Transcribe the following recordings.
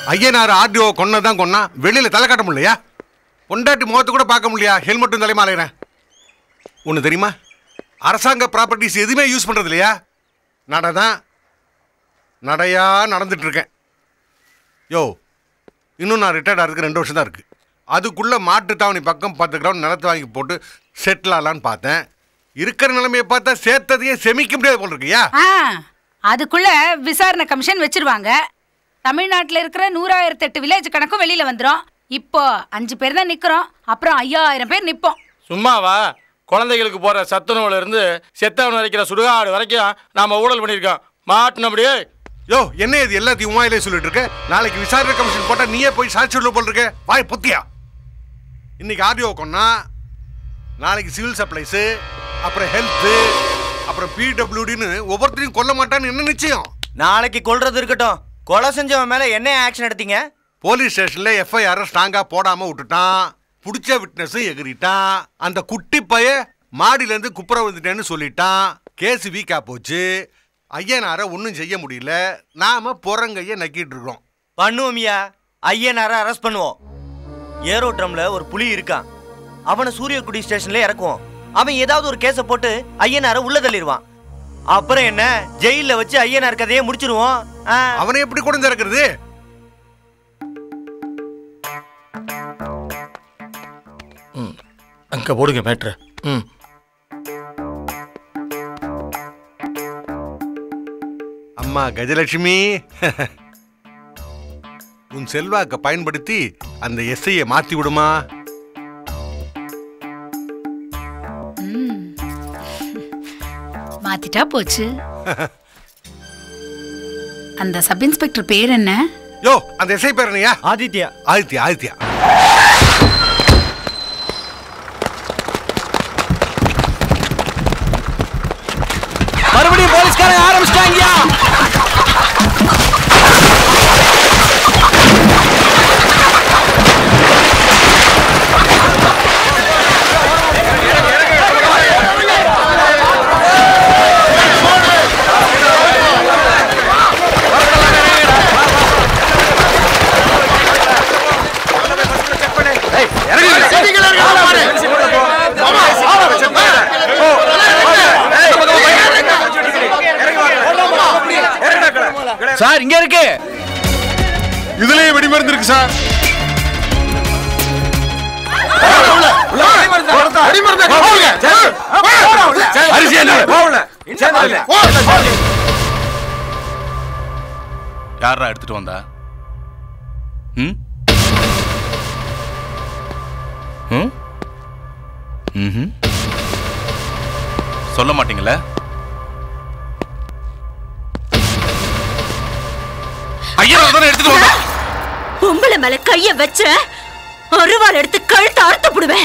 Ayyanar RTO கொன்னதான் கொன்னா வெளியில தலை காட்ட முடியலையா பொண்டாட்டி முகத்தை கூட பார்க்க முடியலையா ஹெல்மெட்டும் தலைமாலையிறேன் ஒன்று தெரியுமா அரசாங்க ப்ராப்பர்ட்டிஸ் எதுவுமே யூஸ் பண்றது இல்லையா நட தான் நடையா நடந்துட்டு இருக்கேன் யோ இன்னும் நான் ரிட்டையர்ட் ஆகிறதுக்கு ரெண்டு வருஷம் தான் இருக்கு அதுக்குள்ள மாட்டுத்தாவணி பக்கம் பத்து கிரவுண்ட் நிலத்தை வாங்கி போட்டு செட்டில் ஆகலான்னு பார்த்தேன் இருக்கிற நிலைமையை பார்த்தா சேர்த்ததையே செமிக்க முடியாது போல் இருக்கியா ஆ அதுக்குள்ள விசாரணை கமிஷன் வச்சிருவாங்க தமிழ்நாட்டுல இருக்கிற நூறாயிரத்தி எட்டு வில்லேஜ் கணக்கும் வெளியில வந்துரும் இப்போ அஞ்சு பேர் தான் நிக்கிறோம் அப்புறம் ஐயாயிரம் பேர் நிப்போம் சும்மாவா குழந்தைகளுக்கு போற சத்துணவுல இருந்து செத்தவன் வரைக்கிற சுடுகாடு வரைக்கும் நாம ஊழல் பண்ணியிருக்கோம் மாட்டினபடியே யோ என்ன இது எல்லாத்தையும் உமாயிலே சொல்லிட்டு இருக்க நாளைக்கு விசாரணை கமிஷன் போட்டா நீயே போய் சாட்சி சொல்ல போல் இருக்க வாய் புத்தியா இன்னைக்கு ஆடியோ கொன்னா நாளைக்கு சிவில் சப்ளைஸு அப்புறம் ஹெல்த்து அப்புறம் பிடபிள்யூடின்னு ஒவ்வொருத்தரையும் கொல்ல மாட்டான்னு என்ன நிச்சயம் நாளைக்கு கொல்றது இருக்கட்டும் கொலை செஞ்சவன் மேல என்ன ஆக்ஷன் எடுத்தீங்க போலீஸ் ஸ்டேஷன்ல எஃப்ஐஆர் ஸ்ட்ராங்கா போடாம விட்டுட்டான் பிடிச்ச விட்னஸும் எகிறிட்டான் அந்த குட்டி பைய மாடியில இருந்து குப்புற வந்துட்டேன்னு சொல்லிட்டான் கேஸ் வீக்கா போச்சு ஐயனார ஒன்றும் செய்ய முடியல நாம புறங்கைய நக்கிட்டு இருக்கோம் பண்ணுவோமியா ஐயனார அரெஸ்ட் பண்ணுவோம் ஏரோட்ரம்ல ஒரு புலி இருக்கான் அவனை சூரியக்குடி ஸ்டேஷன்ல இறக்குவோம் அவன் ஏதாவது ஒரு கேஸை போட்டு ஐயனார உள்ள தள்ளிடுவான் அப்புறம் என்ன ஜெயில வச்சு ஐயனார் கதையை முடிச்சிருவோம் ஆ. அவனை எப்படி கூட திறக்கிறது அங்க போடுங்க மேட்ரு ம் அம்மா கஜலட்சுமி உன் செல்வாக்க பயன்படுத்தி அந்த எஸ்ஐயை மாத்தி விடுமா ம். மாத்திட்டா போச்சு அந்த சப் இன்ஸ்பெக்டர் பேர் என்ன யோ அந்த எஸ்ஐ பேர் என்னையா ஆதித்யா ஆதித்யா ஆதித்யா மறுபடியும் போலீஸ்காரங்க ஆரம்பிச்சிட்டாங்கயா சார் இங்க இருக்கு இதுலயே வெடிமருந்து இருக்கு சார் யாரா எடுத்துட்டு வந்தா ம் ம் ம்ஹும். சொல்ல மாட்டீங்களே ஐயா தானே எடுத்துட்டு வந்தா பொம்பளை மேல கைய வச்ச அருவாள் எடுத்து கழுத்து அறுத்து போடுவேன்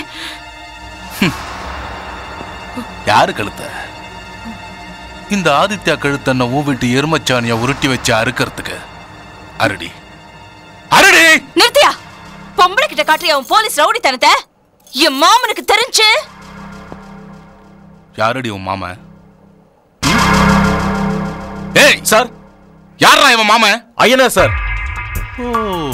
யாரு கழுத்த இந்த ஆதித்யா கழுத்தன்ன ஊவிட்டு எருமச்சாணிய உருட்டி வச்சு அறுக்கிறதுக்கு அருடி அருடி நிறுத்தியா பொம்பளை கிட்ட காட்டுறிய அவன் போலீஸ் ரவுடித்தனத்தை என் மாமனுக்கு தெரிஞ்சு யாரடி உன் மாமன் ஏய் சார் யாரா இவன் மாமன் ஐயனார் சார் ஓ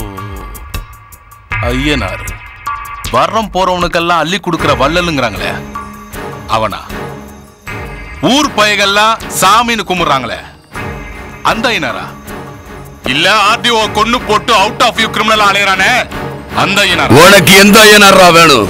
ஐயனார் வர்றம் போறவனுக்கெல்லாம் அள்ளி கொடுக்கிற வள்ளலுங்கிறாங்களே அவனா ஊர் பயகள்லாம் சாமின்னு கும்பிடுறாங்களே அந்த ஐயனாரா இல்ல ஆர்டிஓ கொன்னு போட்டு அவுட் ஆஃப் யூ கிரிமினல் அலையறானே அந்த ஐயனார் உனக்கு எந்த ஐயனாரா வேணும்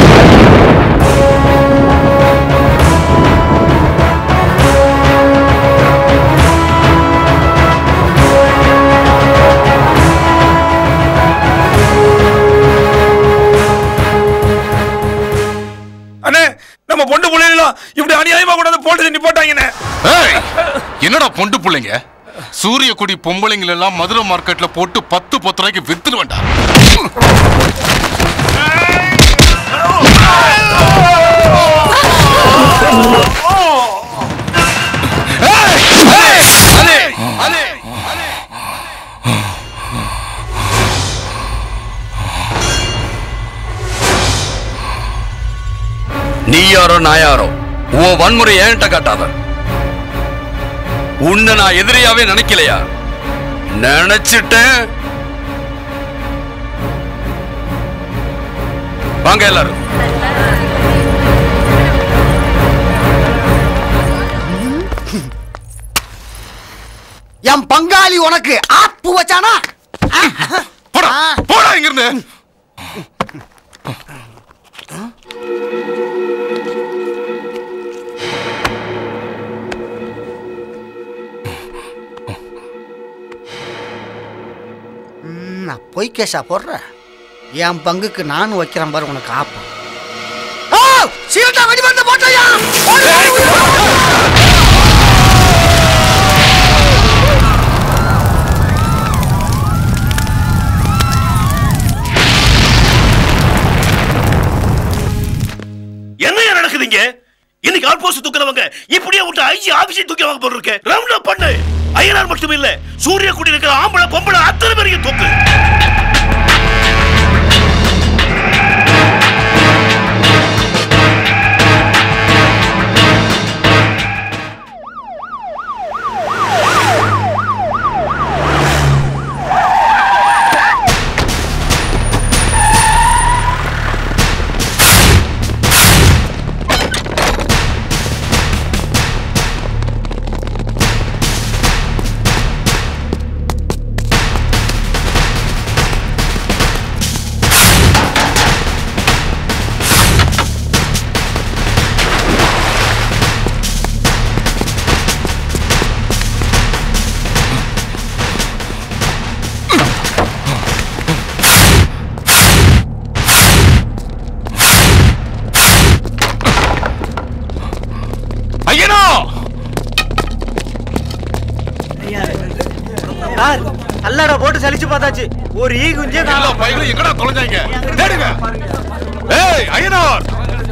அண்ணே நம்ம பொண்டு புள்ளைலாம் இப்படி அநியாயமா கொண்டாந்து போட்டு நிப்பாட்டாங்கண்ணே ஏய், என்னடா பொண்டு பிள்ளைங்க சூரிய குடி பொம்பளைங்க எல்லாம் மதுரை மார்க்கெட்ல போட்டு பத்து பத்து ரூபாய்க்கு வித்துருவேண்டா நீ யாரோ நான் யாரோ உன் வன்முறை ஏன்ட்ட காட்டாத உன்னை நான் எதிரியாவே நினைக்கலையா நினைச்சிட்டேன் வாங்க எல்லாரும் என் பங்காளி உனக்கு ஆப்பு வச்சானா போடா போடா இங்கிருந்து ம், நான் பொய் கேஸா போடுறேன் என் பங்குக்கு நானும் வைக்கிறேன் பாரு உனக்கு ஆப்பு ஓ சீரட்டா வெடிமருந்து போட்டையா என்னையா நடக்குதுங்க இன்னைக்கு ஆல்போஸ்ட் தூக்குறவங்க இப்படியே விட்டு ஐஜி ஆபீஸை தூக்கி வாங்க போல இருக்கு ரவுண்ட் அப் பண்ணு ஐயனார் மட்டும் இல்ல சூரிய குடி இருக்கிற ஆம்பளை பொம்பளை அத்தனை பேரையும் தூக்கு ஐயனோ சார் கல்லடை போட்டு சலிச்சு பார்த்தாச்சு ஒரு ஈ குஞ்சே எல்லா காணோம் பையங்களும் எங்கடா தொலைஞ்சாங்க தேடுங்க ஏய் ஐயனார்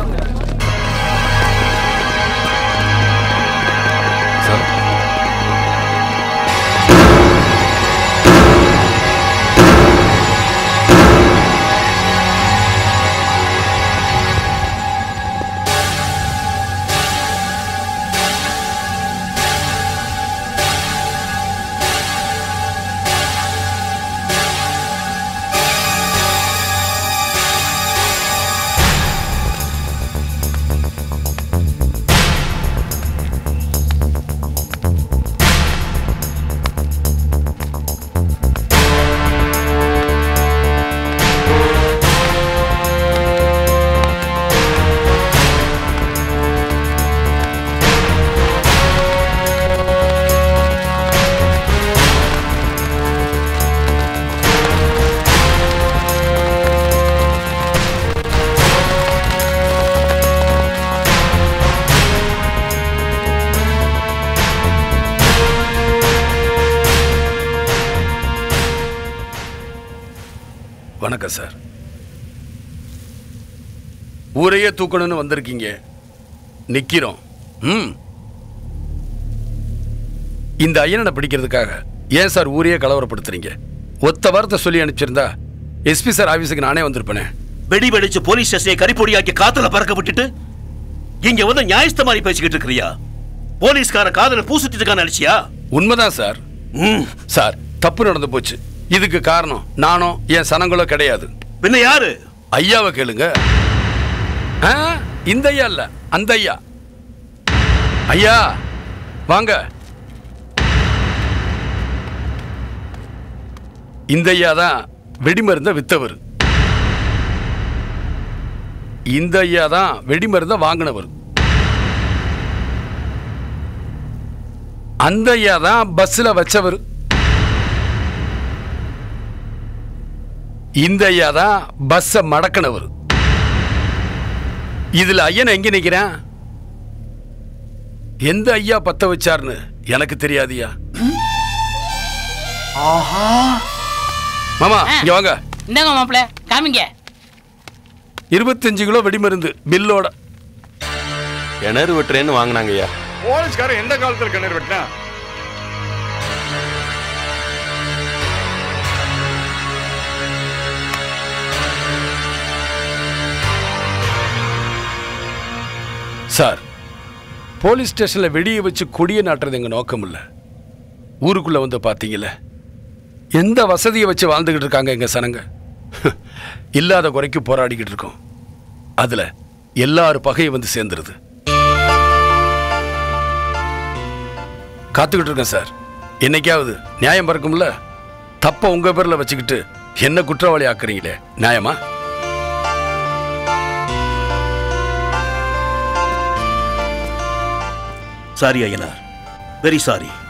வணக்கம் சார் ஊரையே தூக்கணும்னு வந்திருக்கீங்க நிக்கிறோம் ம் இந்த ஐயனனை பிடிக்கிறதுக்காக ஏன் சார் ஊரையே கலவரப்படுத்துறீங்க ஒத்த வார்த்தை சொல்லி அனுப்பிச்சிருந்தா எஸ்பி சார் ஆபீஸுக்கு நானே வந்திருப்பேனே வெடி வெடிச்சு போலீஸ் ஸ்டேஷனை கரிப்பொடியாக்கி காத்துல பறக்க விட்டுட்டு இங்க வந்து நியாயஸ்த மாதிரி பேசிக்கிட்டு இருக்கிறியா போலீஸ்கார காதல பூசுத்திட்டு நினைச்சியா உண்மைதான் சார் ம் சார் தப்பு நடந்து போச்சு இதுக்கு காரணம் நானும் என் சனங்களோ கிடையாது பின்ன யாரு ஐயாவை கேளுங்க ஆ, இந்த ஐயா இல்ல அந்த ஐயா ஐயா வாங்க இந்த ஐயா தான் வெடிமருந்த வித்தவர் இந்த ஐயா தான் வெடிமருந்த வாங்கினவர் அந்த ஐயா தான் பஸ்ல வச்சவர் இந்த ஐயா தான் பஸ்ஸ மடக்கினவர் இதுல ஐயன் எங்க நிக்கிறான் எந்த ஐயா பத்த வச்சாருன்னு எனக்கு தெரியாதியா மாமா இங்க வாங்க இந்தாங்க மாப்பிள்ள காமிங்க இருபத்தஞ்சு கிலோ வெடிமருந்து பில்லோட கிணறு வெட்டுறேன்னு வாங்கினாங்க ஐயா போலீஸ்காரன் எந்த காலத்துல கிணறு வெட்டினா சார் போலீஸ் ஸ்டேஷன்ல வெடியை வச்சு கொடியை நாட்டுறது எங்க நோக்கம் இல்ல ஊருக்குள்ள வந்து பாத்தீங்கல்ல எந்த வசதியை வச்சு வாழ்ந்துகிட்டு இருக்காங்க எங்க சனங்க இல்லாத குறைக்கு போராடிக்கிட்டு இருக்கோம் அதுல எல்லாரும் பகையும் வந்து சேர்ந்துருது காத்துக்கிட்டு இருக்கேன் சார் என்னைக்காவது நியாயம் பறக்கும்ல தப்ப உங்க பேர்ல வச்சுக்கிட்டு என்ன குற்றவாளி ஆக்குறீங்களே நியாயமா சாரி ஐயனார் வெரி சாரி